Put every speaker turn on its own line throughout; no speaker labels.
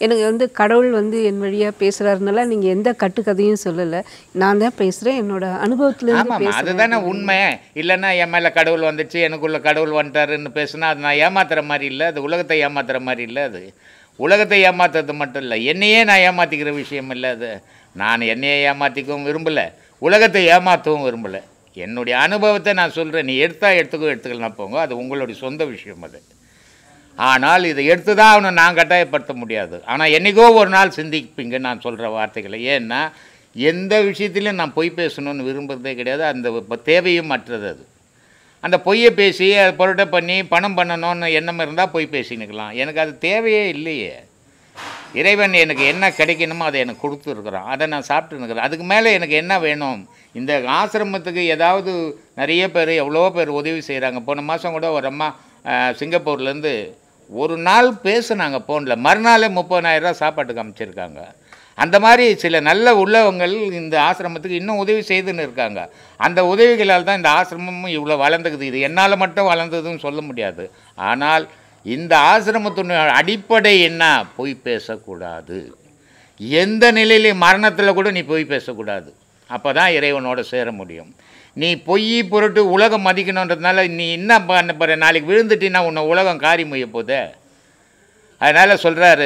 எனக்கு வந்து கடவுள் வந்து என் வழியாக பேசுகிறாருனால நீங்கள் எந்த கட்டுக்கதையும் சொல்லலை நான் தான் பேசுகிறேன் என்னோட அனுபவத்துலேருந்து
ஆமாம்
பேசுகிறேன்
அதுதானே உண்மை இல்லைன்னா என் மேலே கடவுள் வந்துச்சு எனக்குள்ள கடவுள் வந்துட்டாருன்னு பேசுனா அது நான் ஏமாத்துற மாதிரி இல்லை அது உலகத்தை ஏமாத்துற மாதிரி இல்லை அது உலகத்தை ஏமாத்துறது மட்டும் இல்லை என்னையே நான் ஏமாற்றிக்கிற விஷயம் இல்லை அது நான் என்னையே ஏமாற்றிக்கவும் விரும்பலை உலகத்தை ஏமாற்றவும் விரும்பலை என்னுடைய அனுபவத்தை நான் சொல்கிறேன் நீ எடுத்தா எடுத்துக்கோ எடுத்துக்கலாம் போங்க அது உங்களுடைய சொந்த விஷயம் அது ஆனால் இதை எடுத்து தான் அவனை நான் கட்டாயப்படுத்த முடியாது ஆனால் என்றைக்கோ ஒரு நாள் சிந்திப்பீங்க நான் சொல்கிற வார்த்தைகளை ஏன்னா எந்த விஷயத்திலையும் நான் பொய் பேசணும்னு விரும்புறதே கிடையாது அந்த இப்ப தேவையும் மற்றது அது அந்த பொய்யை பேசி அதை பொருட்டை பண்ணி பணம் பண்ணணும்னு எண்ணம் இருந்தால் பொய் பேசினுக்கலாம் எனக்கு அது தேவையே இல்லையே இறைவன் எனக்கு என்ன கிடைக்கணுமோ அதை எனக்கு கொடுத்துருக்குறான் அதை நான் சாப்பிட்டுருக்கிறேன் அதுக்கு மேலே எனக்கு என்ன வேணும் இந்த ஆசிரமத்துக்கு ஏதாவது நிறைய பேர் எவ்வளோ பேர் உதவி செய்கிறாங்க போன மாதம் கூட ஒரு அம்மா அஹ், சிங்கப்பூர்லேருந்து ஒரு நாள் பேசுனாங்க ஃபோனில் மறுநாளே முப்பதாயிரரூவா சாப்பாட்டுக்கு அமைச்சிருக்காங்க அந்த மாதிரி சில நல்ல உள்ளவங்கள் இந்த ஆசிரமத்துக்கு இன்னும் உதவி செய்துன்னு இருக்காங்க அந்த உதவிகளால் தான் இந்த ஆசிரமமும் இவ்வளோ வளர்ந்துக்குது இது என்னால் மட்டும் வளர்ந்ததுன்னு சொல்ல முடியாது ஆனால் இந்த ஆசிரமத்தினுடைய அடிப்படை என்ன பொய் பேசக்கூடாது எந்த நிலையிலையும் மரணத்தில் கூட நீ பொய் பேசக்கூடாது அப்போ தான் இறைவனோட சேர முடியும் நீ பொய் பொருட்டு உலகம் மதிக்கணுன்றதுனால நீ என்ன பண்ண போகிற நாளைக்கு விழுந்துட்டீன்னா உன்னை உலகம் காரி முய்ய போதே அதனால் சொல்கிறாரு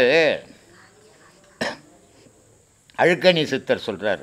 அழுக்கணி சித்தர் சொல்கிறார்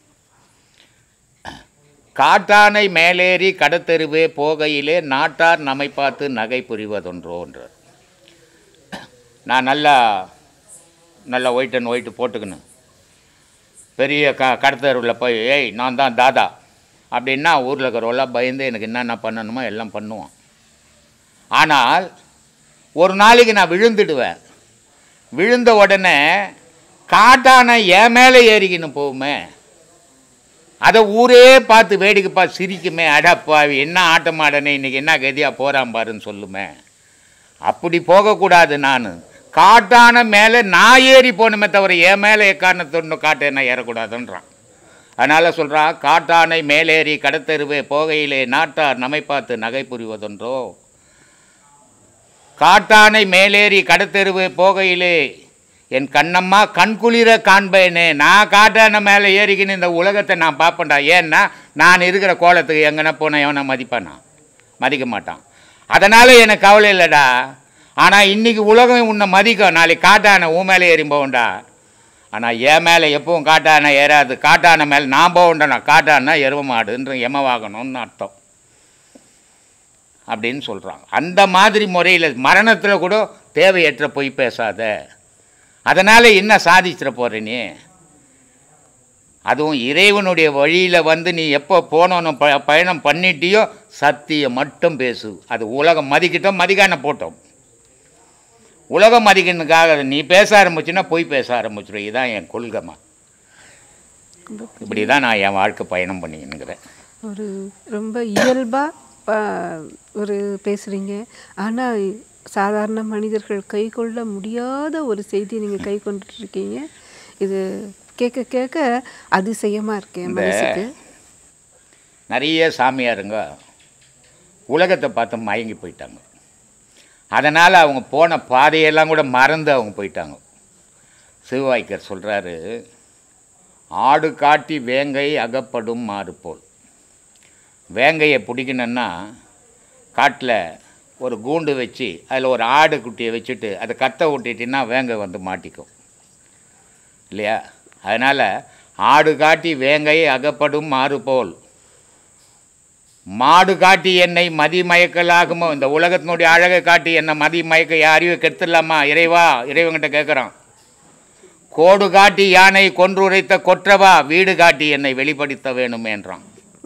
காட்டானை மேலேறி கடத்தெருவே போகையிலே நாட்டார் நம்மை பார்த்து நகை புரிவதொன்றோன்றார் நான் நல்லா நல்லா ஒயிட் அண்ட் ஒயிட்டு போட்டுக்கணும் பெரிய க கடத்தெருவில் போய் ஏய் நான் தான் தாதா அப்படின்னா ஊரில் இருக்கிறவெல்லாம் பயந்து எனக்கு என்னென்ன பண்ணணுமோ எல்லாம் பண்ணுவான் ஆனால் ஒரு நாளைக்கு நான் விழுந்துடுவேன் விழுந்த உடனே காட்டானை என் மேலே ஏறிக்கின்னு போகுமே அதை ஊரே பார்த்து வேடிக்கை பார்த்து சிரிக்குமே அடப்பாவி என்ன ஆட்டம் ஆடனே இன்னைக்கு என்ன கதியாக போகிறான் பாருன்னு சொல்லுமே அப்படி போகக்கூடாது நான் காட்டான மேலே நான் ஏறி போகணுமே தவிர என் மேலே எக்காரணத்தொன்று காட்டை நான் ஏறக்கூடாதுன்றான் அதனால் சொல்கிறான் காட்டானை மேலேறி கடத்தெருவே போகையிலே நாட்டார் நம்மை பார்த்து நகை புரிவதொன்றோ காட்டானை மேலேறி கடத்தெருவே போகையிலே என் கண்ணம்மா கண்குளிர காண்பேனே நான் காட்டான மேலே ஏறிக்கின்னு இந்த உலகத்தை நான் பார்ப்பேன்டா ஏன்னா நான் இருக்கிற கோலத்துக்கு எங்கன்னா போனேன் எவனை மதிப்பானா மதிக்க மாட்டான் அதனால் எனக்கு கவலை இல்லைடா ஆனால் இன்றைக்கி உலகம் உன்னை மதிக்கும் நாளைக்கு காட்டான உன் மேலே ஏறி போவேன்டா ஆனால் என் மேலே எப்பவும் காட்டான ஏறாது காட்டான மேலே நான் போவேன்டா நான் காட்டானா எருவ மாடுன்ற எமவாகணும்னு அர்த்தம் அப்படின்னு சொல்கிறாங்க அந்த மாதிரி முறையில் மரணத்தில் கூட தேவையற்ற பொய் பேசாத அதனால் என்ன சாதிச்சிட போகிற நீ அதுவும் இறைவனுடைய வழியில் வந்து நீ எப்போ போனோன்னு ப பயணம் பண்ணிட்டியோ சத்தியம் மட்டும் பேசு அது உலகம் மதிக்கிட்டோம் மதிக்கான போட்டோம் உலகம் மதிக்கணுக்காக நீ பேச ஆரம்பிச்சுன்னா பொய் பேச ஆரம்பிச்சிடும் இதுதான் என் கொள்கைமா இப்படி தான் நான் என் வாழ்க்கை பயணம் பண்ணிக்கினுங்கிறேன்
ஒரு ரொம்ப இயல்பாக ஒரு பேசுகிறீங்க ஆனால் சாதாரண மனிதர்கள் கை கொள்ள முடியாத ஒரு செய்தியை நீங்கள் கை கொண்டுட்டு இருக்கீங்க இது கேட்க கேட்க அதிசயமாக இருக்கு என்
இந்த
மனசுக்கு
நிறைய சாமியாருங்க உலகத்தை பார்த்து மயங்கி போயிட்டாங்க அதனால் அவங்க போன பாதையெல்லாம் கூட மறந்து அவங்க போயிட்டாங்க சிவவாய்க்கர் சொல்கிறாரு ஆடு காட்டி வேங்கை அகப்படும் மாறு போல் வேங்கையை பிடிக்கணுன்னா காட்டில் ஒரு கூண்டு வச்சு அதில் ஒரு ஆடு குட்டியை வச்சுட்டு அதை கத்த விட்டுட்டின்னா வேங்கை வந்து மாட்டிக்கும் இல்லையா அதனால் ஆடு காட்டி வேங்கை அகப்படும் மாறு போல் மாடு காட்டி என்னை மதி மயக்கலாகுமோ இந்த உலகத்தினுடைய அழகை காட்டி என்னை மதி மயக்க யாரையும் கெடுத்துடலாமா இறைவா இறைவன்கிட்ட கேட்குறான் கோடு காட்டி யானை கொன்றுரைத்த கொற்றவா வீடு காட்டி என்னை வெளிப்படுத்த வேணுமேன்றான்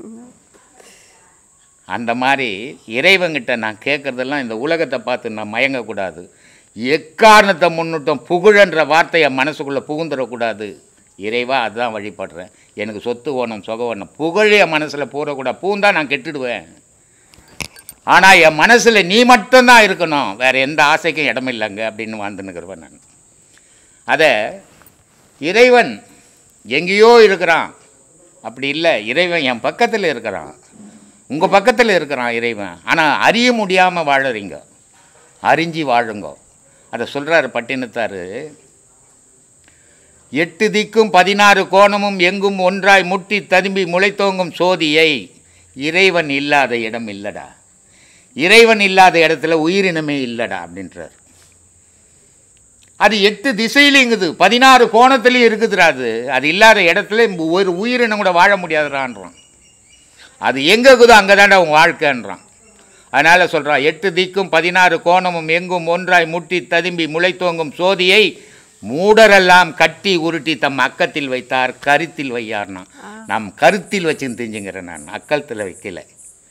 அந்த மாதிரி இறைவங்கிட்ட நான் கேட்குறதெல்லாம் இந்த உலகத்தை பார்த்து நான் மயங்கக்கூடாது எக்காரணத்தை முன்னிட்டும் புகழன்ற வார்த்தையை மனசுக்குள்ளே புகுந்துடக்கூடாது இறைவா அதுதான் வழிபடுறேன் எனக்கு சொத்து ஓணும் சொக ஓணும் புகழ் என் மனசில் பூரக்கூடாது பூந்தா நான் கெட்டுடுவேன் ஆனால் என் மனசில் நீ மட்டும்தான் இருக்கணும் வேறு எந்த ஆசைக்கும் இடமில்லைங்க அப்படின்னு வாழ்ந்துன்னுக்கிறவன் நான் அதை இறைவன் எங்கேயோ இருக்கிறான் அப்படி இல்லை இறைவன் என் பக்கத்தில் இருக்கிறான் உங்கள் பக்கத்தில் இருக்கிறான் இறைவன் ஆனால் அறிய முடியாமல் வாழறீங்க அறிஞ்சு வாழுங்க அதை சொல்கிறாரு பட்டினத்தார் எட்டு திக்கும் பதினாறு கோணமும் எங்கும் ஒன்றாய் முட்டி ததும்பி முளைத்தோங்கும் சோதியை இறைவன் இல்லாத இடம் இல்லடா இறைவன் இல்லாத இடத்துல உயிரினமே இல்லடா அப்படின்றார் அது எட்டு திசையிலிங்குது பதினாறு கோணத்துலேயும் இருக்குதுடா அது அது இல்லாத இடத்துல ஒரு உயிரினம் கூட வாழ முடியாதுடான்றான் அது எங்கே இருக்குதோ அங்கே தான்டா உன் வாழ்க்கைன்றான் அதனால் சொல்கிறான் எட்டு திக்கும் பதினாறு கோணமும் எங்கும் ஒன்றாய் முட்டி ததும்பி முளைத்தோங்கும் சோதியை மூடரெல்லாம் கட்டி உருட்டி தம் அக்கத்தில் வைத்தார் கருத்தில் வையார்னா நம் கருத்தில் வச்சுன்னு தெரிஞ்சுங்கிறேன் நான் அக்கத்தில் வைக்கல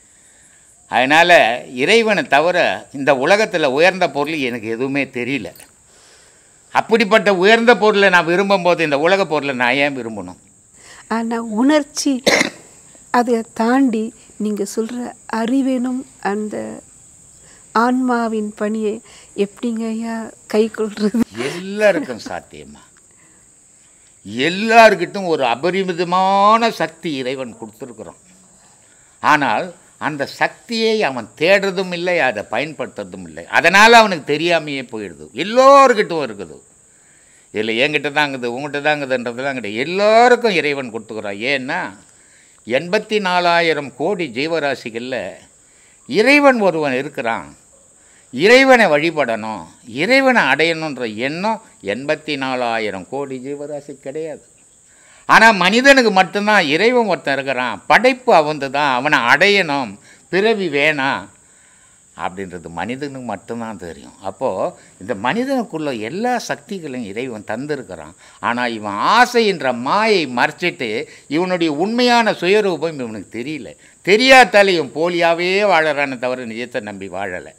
அதனால் இறைவனை தவிர இந்த உலகத்தில் உயர்ந்த பொருள் எனக்கு எதுவுமே தெரியல அப்படிப்பட்ட உயர்ந்த பொருளை நான் விரும்பும்போது இந்த உலக பொருளை நான் ஏன் விரும்பணும்
ஆனால் உணர்ச்சி அதை தாண்டி நீங்கள் சொல்கிற அறிவெனும் அந்த ஆன்மாவின் பணியை எப்படிங்க ஐயா கை கொள்வது
எல்லாருக்கும் சாத்தியமா எல்லார்கிட்டும் ஒரு அபரிமிதமான சக்தி இறைவன் கொடுத்துருக்குறான் ஆனால் அந்த சக்தியை அவன் தேடுறதும் இல்லை அதை பயன்படுத்துறதும் இல்லை அதனால் அவனுக்கு தெரியாமையே போயிடுது எல்லோருக்கிட்டும் இருக்குது இதில் என்கிட்ட தாங்குது உங்ககிட்ட தாங்குதுன்றதுலாம் கிடையாது எல்லாருக்கும் இறைவன் கொடுத்துக்கிறான் ஏன்னா எண்பத்தி நாலாயிரம் கோடி ஜீவராசிகளில் இறைவன் ஒருவன் இருக்கிறான் இறைவனை வழிபடணும் இறைவனை அடையணுன்ற எண்ணம் எண்பத்தி நாலாயிரம் கோடி ஜீவராசி கிடையாது ஆனால் மனிதனுக்கு மட்டும்தான் இறைவன் ஒருத்தன் இருக்கிறான் படைப்பு அவந்து தான் அவனை அடையணும் பிறவி வேணாம் அப்படின்றது மனிதனுக்கு மட்டும்தான் தெரியும் அப்போது இந்த மனிதனுக்குள்ள எல்லா சக்திகளையும் இறைவன் தந்திருக்கிறான் ஆனால் இவன் ஆசைன்ற மாயை மறைச்சிட்டு இவனுடைய உண்மையான சுயரூபம் இவனுக்கு தெரியல தெரியாதால இவன் போலியாகவே வாழறானே தவிர நிஜத்தை நம்பி வாழலை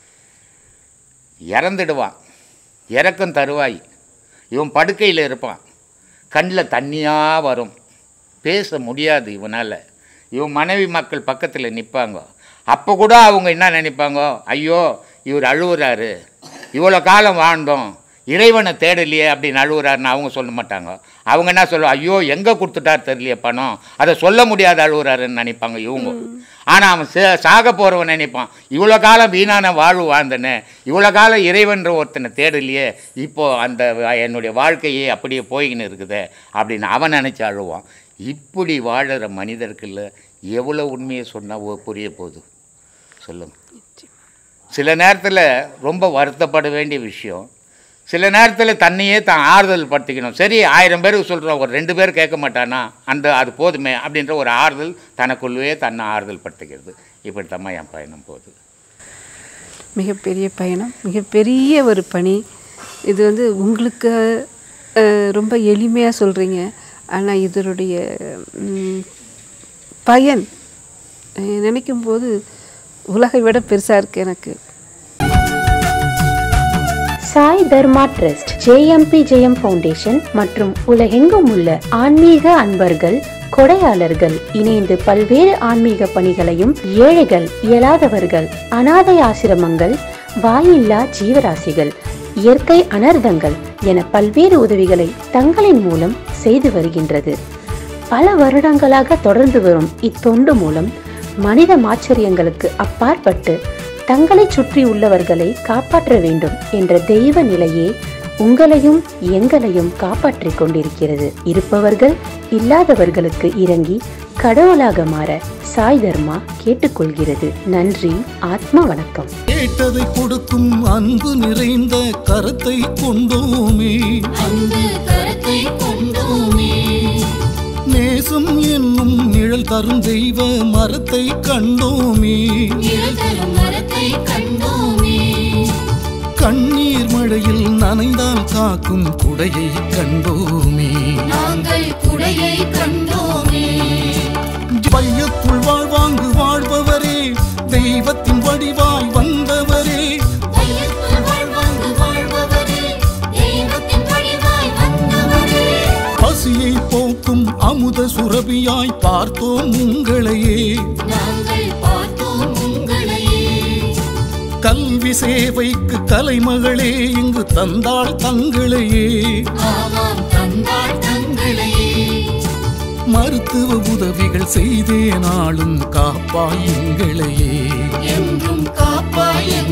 இறந்துடுவான் இறக்கம் தருவாய் இவன் படுக்கையில் இருப்பான் கண்ணில் தண்ணியாக வரும் பேச முடியாது இவனால் இவன் மனைவி மக்கள் பக்கத்தில் நிற்பாங்க அப்போ கூட அவங்க என்ன நினைப்பாங்க ஐயோ இவர் அழுவுறாரு இவ்வளோ காலம் வாழ்ந்தோம் இறைவனை தேடலையே அப்படின்னு அழுவுறாருன்னு அவங்க சொல்ல மாட்டாங்க அவங்க என்ன சொல்லுவாங்க ஐயோ எங்கே கொடுத்துட்டார் தெரியலையே பணம் அதை சொல்ல முடியாத அழுவுறாருன்னு நினைப்பாங்க இவங்க ஆனால் அவன் சே சாக போகிறவன் நினைப்பான் இவ்வளோ காலம் வீணான வாழ்வு வாழ்ந்தனே இவ்வளோ காலம் இறைவன்ற ஒருத்தனை தேடலையே இப்போது அந்த வ- என்னுடைய வாழ்க்கையே அப்படியே போய்கின்னு இருக்குதே அப்படின்னு அவன் நினச்சி அழுவான் இப்படி வாழுற மனிதர்களில் எவ்வளோ உண்மையை சொன்னால் புரிய போகுது சொல்லுங்கள் சில நேரத்தில் ரொம்ப வருத்தப்பட வேண்டிய விஷயம் சில நேரத்தில் தன்னையே தான் ஆறுதல் படுத்திக்கணும் சரி ஆயிரம் பேருக்கு சொல்கிறோம் ஒரு ரெண்டு பேர் கேட்க மாட்டானா அந்த அது போதுமே அப்படின்ற ஒரு ஆறுதல் தனக்குள்ளவே தன்னை ஆறுதல் படுத்திக்கிறது இப்படி தான் என் பயணம் போகுது
மிகப்பெரிய பயணம் மிகப்பெரிய ஒரு பணி இது வந்து உங்களுக்கு அஹ், ரொம்ப எளிமையாக சொல்கிறீங்க ஆனால் இதனுடைய ம், பயன் அஹ், நினைக்கும் போது உலகை விட பெருசாக இருக்குது எனக்கு
Sai Dharma trust JMB Jayam foundation மற்றும் உலகெங்கும் உள்ள ஆன்மீக அன்பர்கள் கொடையாளர்கள் இணைந்து பல்வேறு ஆன்மீக பணிகளையும் ஏழைகள் இயலாதவர்கள் அனாதை ஆசிரமங்கள் வாயில்லா ஜீவராசிகள் இயற்கை அனர்த்தங்கள் என பல்வேறு உதவிகளை தங்களின் மூலம் செய்து வருகின்றது பல வருடங்களாக தொடர்ந்து வரும் இத்தொண்டு மூலம் மனித மாச்சரியங்களுக்கு அப்பாற்பட்டு தங்களை சுற்றி உள்ளவர்களை காப்பாற்ற வேண்டும் என்ற தெய்வ நிலையே உங்களையும் எங்களையும் காப்பாற்றிக் கொண்டிருக்கிறது இருப்பவர்கள் இல்லாதவர்களுக்கு இறங்கி கடவுளாக மாற சாய் தர்மா கேட்டுக்கொள்கிறது நன்றி ஆத்மா வணக்கம்
கேட்டதை கொடுக்கும் அன்பு நிறைந்த கரத்தை கொண்டோமே
அன்பு கரத்தை கொண்டோமே
நேசம் என்னும் நிழல் தரும் தெய்வ மரத்தை கண்டோமே
நிழல் தரும் மரத்தை கண்டோமே
கண்ணீர் மழையில் நனைந்தால் காக்கும் குடையை கண்டோமே
நாங்கள் குடையை கண்டோமே
வையத்துள் வாழ்வாங்கு வாழ்பவரே தெய்வத்தின் வடிவாய் வந்தவரே
வையத்துள் வாழ்வாங்கு வாழ்பவரே தெய்வத்தின் வடிவாய் வந்தவரே
பசியை போக்கும் அமுத சுரபியாய் பார்த்தோம் உங்களையே
நாங்கள் பார்த்தோம் உங்களையே
கல்வி சேவைக்கு கலைமகளே இங்கு தந்தாள் தங்களையே
ஆமாம் தந்தாள் தங்களையே
மருத்துவ உதவிகள் செய்தே நாளும் காப்பாய் எங்களையே
என்றும் காப்பாய்